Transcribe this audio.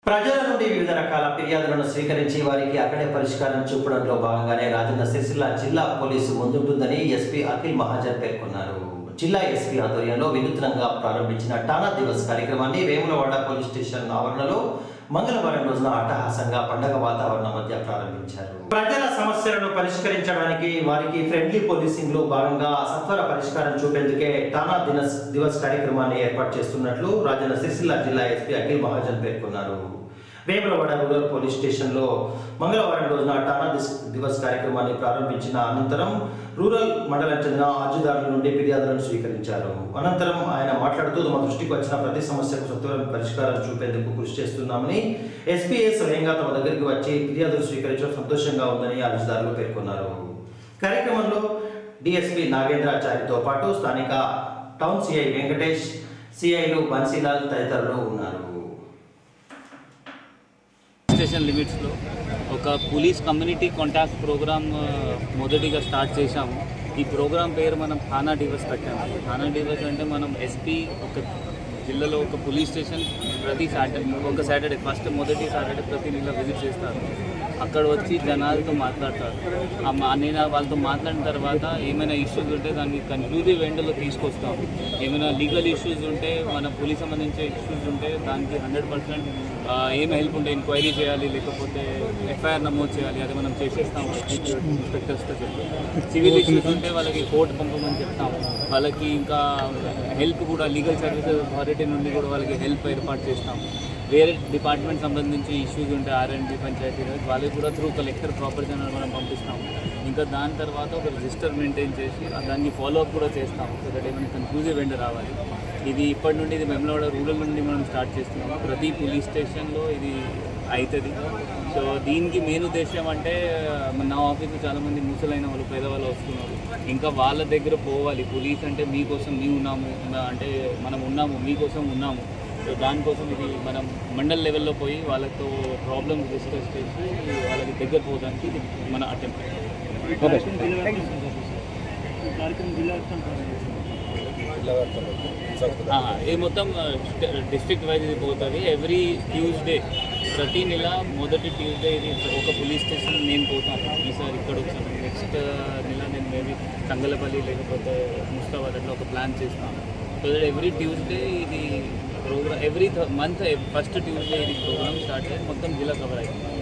ప్రజల నుండి వివిధ రకాల ఫిర్యాదులను స్వీకరించి వారికి అక్కడే పరిష్కారం చూపడంలో భాగంగానే రాజన్న సిరిసిల్ల జిల్లా పోలీసు ముందుంటుందని ఎస్పీ అఖిల్ మహాజన్ పేర్కొన్నారు జిల్లా ఎస్పీ ఆధ్వర్యంలో వినూత్నంగా ప్రారంభించిన టానా దివస్ కార్యక్రమాన్ని వేములవాడ పోలీస్ స్టేషన్ ఆవరణలో మంగళవారం రోజున అట్టహాసంగా పండగ వాతావరణం మధ్య ప్రారంభించారు ప్రజల సమస్యలను పరిష్కరించడానికి వారికి ఫ్రెండ్లీ పోలీసింగ్ లో భాగంగా సత్వర పరిష్కారం చూపేందుకే టానా దినస్ దివస్ కార్యక్రమాన్ని ఏర్పాటు చేస్తున్నట్లు రాజన్న సిరిసిల్ల జిల్లా ఎస్పీ అఖిల్ మహాజన్ పేర్కొన్నారు వేములవాడ రూరల్ పోలీస్ స్టేషన్లో మంగళవారం రోజున టానా దిస్ దివస్ కార్యక్రమాన్ని ప్రారంభించిన అనంతరం రూరల్ మండలం చెందిన అర్జీదారుల నుండి ఫిర్యాదులను స్వీకరించారు అనంతరం ఆయన మాట్లాడుతూ తమ దృష్టికి వచ్చిన ప్రతి సమస్యకు సత్వరం పరిష్కారం చూపేందుకు కృషి చేస్తున్నామని ఎస్పీఏ స్వయంగా తమ దగ్గరికి వచ్చి ఫిర్యాదులు స్వీకరించడం సంతోషంగా ఉందని అర్జీదారులు పేర్కొన్నారు కార్యక్రమంలో డిఎస్పీ నాగేంద్రాచారితో పాటు స్థానిక టౌన్ సిఐ వెంకటేష్ సిఐలు బన్సీలాల్ తదితరులు ఉన్నారు స్టేషన్ లిమిట్స్లో ఒక పోలీస్ కమ్యూనిటీ కాంటాక్ట్ ప్రోగ్రామ్ ఆ, మొదటిగా స్టార్ట్ చేశాము ఈ ప్రోగ్రామ్ పేరు మనం థానా డివస్ పెట్టాము థానా డివస్ అంటే మనం ఎస్పీ ఒక జిల్లాలో ఒక పోలీస్ స్టేషన్ ప్రతి సాటర్డే ఒక సాటర్డే ఫస్ట్ మొదటి సాటర్డే ప్రతి నెల విజిట్ చేస్తారు అక్కడ వచ్చి జనాలతో మాట్లాడతారు ఆ మా- నేను వాళ్ళతో మాట్లాడిన తర్వాత ఏమైనా ఇష్యూస్ ఉంటే దాన్ని కన్క్లూజివ్ ఎండ్లో తీసుకొస్తాం ఏమైనా లీగల్ ఇష్యూస్ ఉంటే మన పోలీస్ సంబంధించిన ఇష్యూస్ ఉంటే దానికి హండ్రెడ్ పర్సెంట్ ఏం హెల్ప్ ఉంటే ఎంక్వైరీ చేయాలి లేకపోతే ఎఫ్ఐఆర్ నమోదు చేయాలి అది మనం చేసేస్తాం ఇన్స్పెక్టర్స్తో చెప్పి సివిల్ ఇష్యూస్ ఉంటే వాళ్ళకి కోర్టు పంపమని చెప్తాం వాళ్ళకి ఇంకా హెల్ప్ కూడా లీగల్ సర్వీసెస్ అథారిటీ నుండి కూడా వాళ్ళకి హెల్ప్ ఏర్పాటు చేస్తాం వేరే డిపార్ట్మెంట్ సంబంధించి ఇష్యూస్ ఉంటే ఆర్ఎండ్బి పంచాయతీ వాళ్ళకి కూడా త్రూ కలెక్టర్ ప్రాపర్ జనరల్ మనం పంపిస్తాం ఇంకా దాని తర్వాత ఒక రిజిస్టర్ మెయింటైన్ చేసి ఆ దాన్ని ఫాలో అప్ కూడా చేస్తాం సో దట్ ఏమైనా కన్క్లూజివ్ ఎండ్ రావాలి ఇది ఇప్పటి నుండి ఇది మెమలవాడ రూరల్ నుండి మనం స్టార్ట్ చేస్తున్నాం ప్రతి పోలీస్ స్టేషన్లో ఇది అవుతుంది సో దీనికి మెయిన్ ఉద్దేశం అంటే నా ఆఫీస్కి చాలామంది ముసలైన వాళ్ళు పేదవాళ్ళు వస్తున్నారు ఇంకా వాళ్ళ దగ్గర పోవాలి పోలీస్ అంటే మీకోసం మేము ఉన్నాము అంటే మనం ఉన్నాము మీకోసం ఉన్నాము సో దానికోసం ఇది మనం మండల్ లెవెల్లో పోయి వాళ్ళతో ప్రాబ్లమ్స్ డిస్కస్ చేసి వాళ్ళకి దగ్గర పోవడానికి ఇది మన అటెంప్ట్ ఇది మొత్తం డిస్ట్రిక్ట్ వైజ్ ఇది పోతుంది ఎవ్రీ ట్యూస్డే ప్రతి నెల మొదటి ట్యూస్డే ఇది ఒక పోలీస్ స్టేషన్ నేను పోతాను ఈసారి ఇక్కడ వచ్చాను నెక్స్ట్ నెల నేను మేబీ తంగలపల్లి లేకపోతే ముస్తాబాద్ అట్లా ఒక ప్లాన్ చేస్తాను సో దట్ ఎవ్రీ ట్యూస్డే ఇది programme every month first Tuesday ఇది ప్రోగ్రామ్ స్టార్ట్ అయ్యి మొత్తం జిల్లా కవర్ అవుతుంది